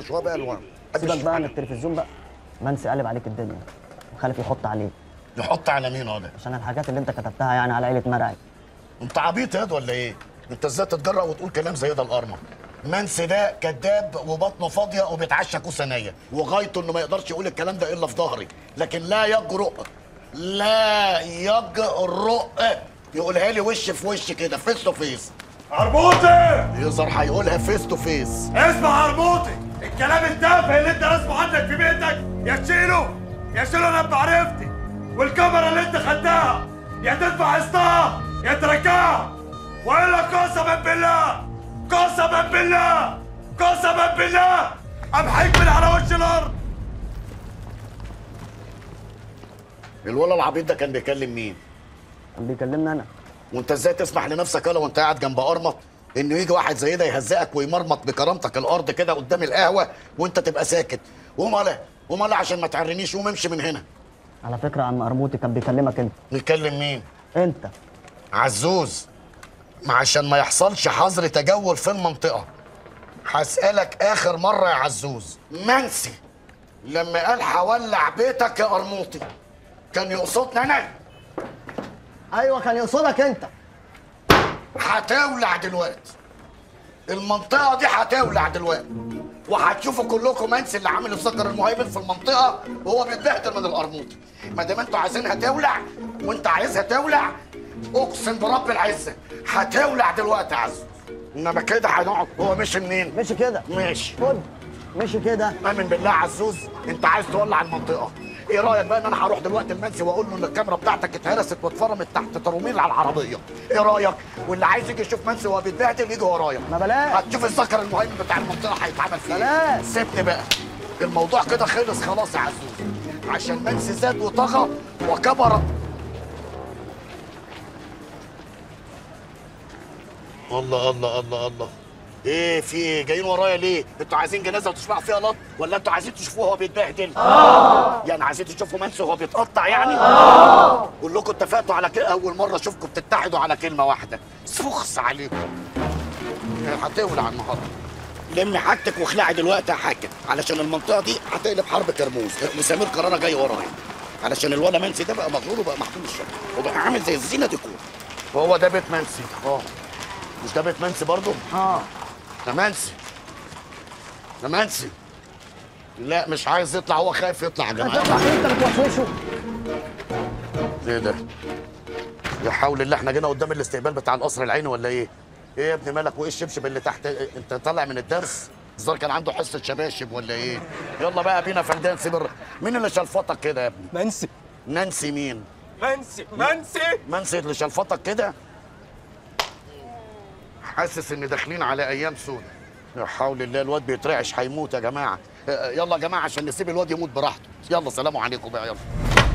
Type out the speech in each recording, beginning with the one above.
وطوا شويه بقى الوان سيبك بقى من التلفزيون بقى منسي قلب عليك الدنيا وخلف يحط عليك يحط على مين هذا عشان الحاجات اللي انت كتبتها يعني على عيله مرعي انت عبيط ياد ولا ايه انت ازاي تتجرأ وتقول كلام زي ده القرمه منسي ده كذاب وبطنه فاضيه وبيتعشى كوسه نيه وغايته انه ما يقدرش يقول الكلام ده الا في ظهري لكن لا يجرؤ لا يجرؤ يقولها لي وش في وش كده فيس تو فيس عربوطي يظهر هيقولها فيس تو فيس اسمع عربوطي الكلام التافه اللي انت راسمه عندك في بيتك يا تشيله يا تشيله انا بمعرفتي والكاميرا اللي انت خدتها يا تدفع قسطها يا ترجعها والا قسما بالله قسما بالله قسما بالله امحيك من على وش الارض الولد العبيط ده كان بيكلم مين كان بيكلمني انا وانت ازاي تسمح لنفسك يالا وانت قاعد جنب قرمط انه يجي واحد زي ده يهزقك ويمرمط بكرامتك الارض كده قدام القهوه وانت تبقى ساكت وماله وماله عشان ما تعرنيش قوم امشي من هنا على فكره عم قرموطي كان بيكلمك انت بيكلم مين انت عزوز ما عشان ما يحصلش حظر تجول في المنطقه هسألك آخر مرة يا عزوز منسي لما قال هولع بيتك يا قرموطي كان يقصدني أنا ايوه كان يقصدك انت هتولع دلوقتي المنطقة دي هتولع دلوقتي وهتشوفوا كلكم منسي اللي عامل الذكر المهيمن في المنطقة وهو بيتبهدل من القرموطي ما دام انتوا عايزينها تولع وانت عايزها تولع اقسم برب العزة هتولع دلوقتي يا عزوز انما كده هنقعد هو مشي منين؟ مشي كده ماشي خد مشي كده امن بالله عزوز انت عايز تولع المنطقه ايه رايك بقى ان انا هروح دلوقتي المنسي واقول له ان الكاميرا بتاعتك اتهرست واتفرمت تحت تروميل على العربيه ايه رايك واللي عايز يجي يشوف منسي وهو بيتبهدل يجي ورايا ما بلاش. هتشوف الذكر المهيمن بتاع المنطقه هيتعمل فيه بلاش. ايه سيبني بقى الموضوع كده خلص خلاص يا عزوز عشان منسي زاد وطغى وكبر الله الله الله الله ايه في ايه جايين ورايا ليه انتوا عايزين جنازه وتشفعوا فيها لط ولا انتوا عايزين تشوفوه وهو بيتبهدل اه يعني عايزين تشوفوا منسي وهو بيتقطع يعني اه كلكم اتفقتوا على كده اول مره اشوفكم بتتحدوا على كلمه واحده سخس عليكم هتولع النهارده لمي حاجتك واخلعي دلوقتي يا حاجه علشان المنطقه دي هتقلب حرب كرموز وسمير قراره جاي ورايا علشان الولا منسي ده بقى مغرور وبقى محكوم الشر وبقى عامل زي الزينه ديكور وهو ده بيت منسي اه مش ده بيت منسي برضه اه ده منسي ده منسي لا مش عايز يطلع هو خايف يطلع يا جماعه هتطلع انت بتوسوسه ايه ده يا حول الله احنا جينا قدام الاستقبال بتاع القصر العيني ولا ايه ايه يا ابني مالك وايه الشبشب اللي تحت إيه؟ انت طالع من الدرس الظاهر كان عنده حصه شباشب ولا ايه يلا بقى بينا فندان سيب الر- مين اللي شلفطك كده يا ابني منسي نانسي مين منسي منسي منسي اللي شلفطك كده حاسس ان داخلين على ايام سودة يا حول الله الواد بيترعش هيموت يا جماعه آه، يلا يا جماعه عشان نسيب الواد يموت براحته يلا سلام عليكم بقى يلا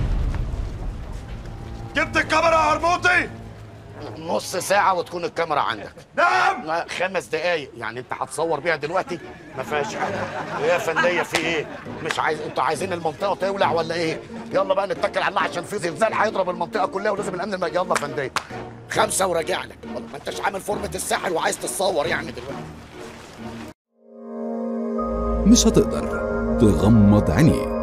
جبت الكاميرا يا عربوطي نص ساعه وتكون الكاميرا عندك نعم لا، خمس دقايق يعني انت هتصور بيها دلوقتي ما فيهاش حاجه ايه يا فنديه في ايه مش عايز انتوا عايزين المنطقه تولع ولا ايه يلا بقى نتكل على الله عشان في زلزال هيضرب المنطقه كلها ولازم الامن الم... يلا يا فنديه خمسه وراجع لك والله ما انتش عامل فورمه الساحل وعايز تتصور يعني دلوقتي مش هتقدر تغمض عينيك